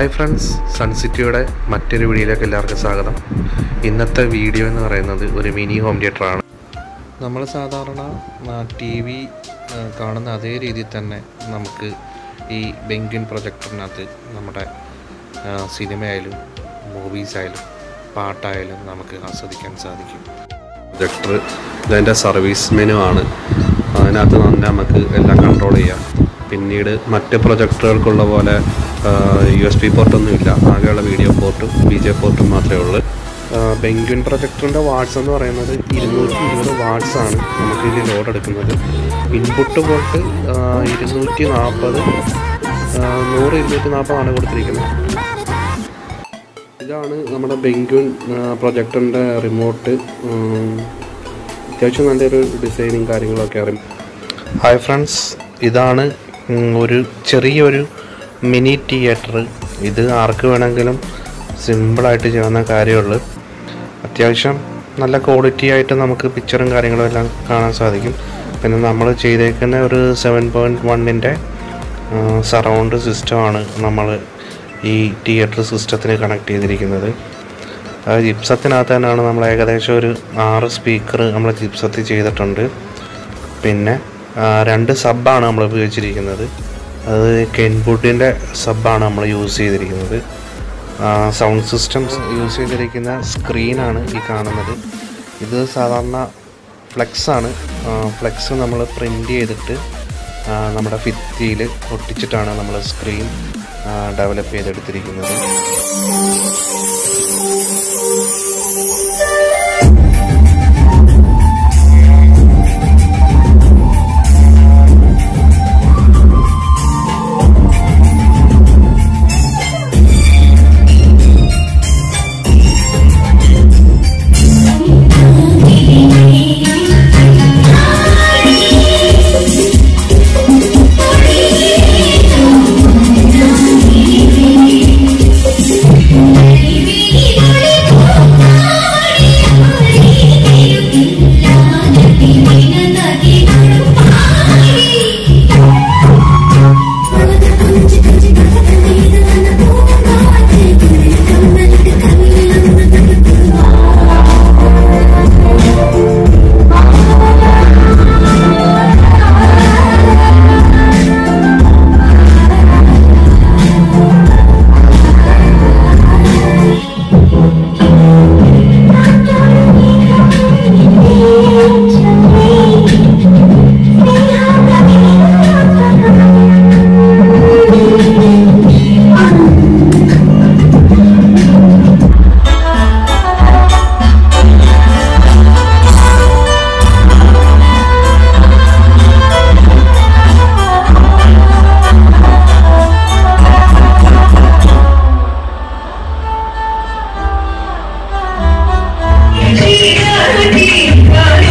hi friends സൺസിറ്റിയുടെ മറ്റൊരു വീഡിയോയിലേക്ക് എല്ലാവർക്കും സ്വാഗതം ഇന്നത്തെ വീഡിയോ എന്ന് പറയുന്നത് ഒരു മിനി ഹോം തിയേറ്ററാണ് നമ്മൾ സാധാരണ ടി വി കാണുന്ന അതേ രീതിയിൽ തന്നെ നമുക്ക് ഈ ബെങ്കിൻ പ്രൊജക്ടറിനകത്ത് നമ്മുടെ ആ, സിനിമയായാലും മൂവീസായാലും പാട്ടായാലും നമുക്ക് ആസ്വദിക്കാൻ സാധിക്കും പ്രൊജക്ടർ ഇതിൻ്റെ സർവീസ് മെനു ആണ് അതിനകത്ത് തന്നെ നമുക്ക് എല്ലാം കൺട്രോൾ ചെയ്യാം പിന്നീട് മറ്റ് പ്രൊജക്ടറുകൾക്കുള്ള പോലെ യു എസ് ബി പോർട്ടൊന്നും ഇല്ല ആകെയുള്ള വീഡിയോ പോർട്ടും ബി ജെ പോർട്ടും മാത്രമേ ഉള്ളൂ ബെങ്ക്വിൻ പ്രൊജക്ടറിൻ്റെ വാട്ട്സ് എന്ന് പറയുന്നത് ഇരുന്നൂറ്റി ഇരുപത് വാട്ട്സ് ആണ് നമുക്ക് ഇതിൽ ലോഡ് എടുക്കുന്നത് ഇൻപുട്ട് വോൾട്ട് ഇരുന്നൂറ്റി നാൽപ്പത് നൂറ് ഇരുന്നൂറ്റി നാൽപ്പതാണ് കൊടുത്തിരിക്കുന്നത് ഇതാണ് നമ്മുടെ ബെങ്ക്വിൻ പ്രൊജക്ടറിൻ്റെ റിമോട്ട് അത്യാവശ്യം നല്ലൊരു ഡിസൈനും കാര്യങ്ങളൊക്കെ അറിയും ഹായ് ഫ്രണ്ട്സ് ഇതാണ് ഉം, ഒരു ചെറിയൊരു മിനി തിയേറ്റർ ഇത് ആർക്ക് വേണമെങ്കിലും സിമ്പിളായിട്ട് ചെയ്യാവുന്ന കാര്യമുള്ളൂ അത്യാവശ്യം നല്ല ക്വാളിറ്റി ആയിട്ട് നമുക്ക് പിക്ചറും കാര്യങ്ങളും എല്ലാം കാണാൻ സാധിക്കും പിന്നെ നമ്മൾ ചെയ്തേക്കുന്ന ഒരു സെവൻ പോയിൻറ്റ് വണ്ണിൻ്റെ സറൗണ്ട് സിസ്റ്റമാണ് നമ്മൾ ഈ തിയേറ്റർ സിസ്റ്റത്തിന് കണക്ട് ചെയ്തിരിക്കുന്നത് ആ ജിപ്സത്തിനകത്ത് തന്നെയാണ് നമ്മൾ ഏകദേശം ഒരു ആറ് സ്പീക്കർ നമ്മൾ ജിപ്സത്തിൽ ചെയ്തിട്ടുണ്ട് പിന്നെ ആ, രണ്ട് സബ്ബാണ് നമ്മൾ ഉപയോഗിച്ചിരിക്കുന്നത് അത് കെൻവുഡിൻ്റെ സബ്ബാണ് നമ്മൾ യൂസ് ചെയ്തിരിക്കുന്നത് സൗണ്ട് സിസ്റ്റംസ് യൂസ് ചെയ്തിരിക്കുന്ന സ്ക്രീനാണ് ഈ കാണുന്നത് ഇത് സാധാരണ ഫ്ലെക്സ് ആണ് ഫ്ലെക്സ് നമ്മൾ പ്രിൻ്റ് ചെയ്തിട്ട് ആ, നമ്മുടെ ഭിത്തിയിൽ ഒട്ടിച്ചിട്ടാണ് നമ്മൾ സ്ക്രീൻ ഡെവലപ്പ് ചെയ്തെടുത്തിരിക്കുന്നത് ീ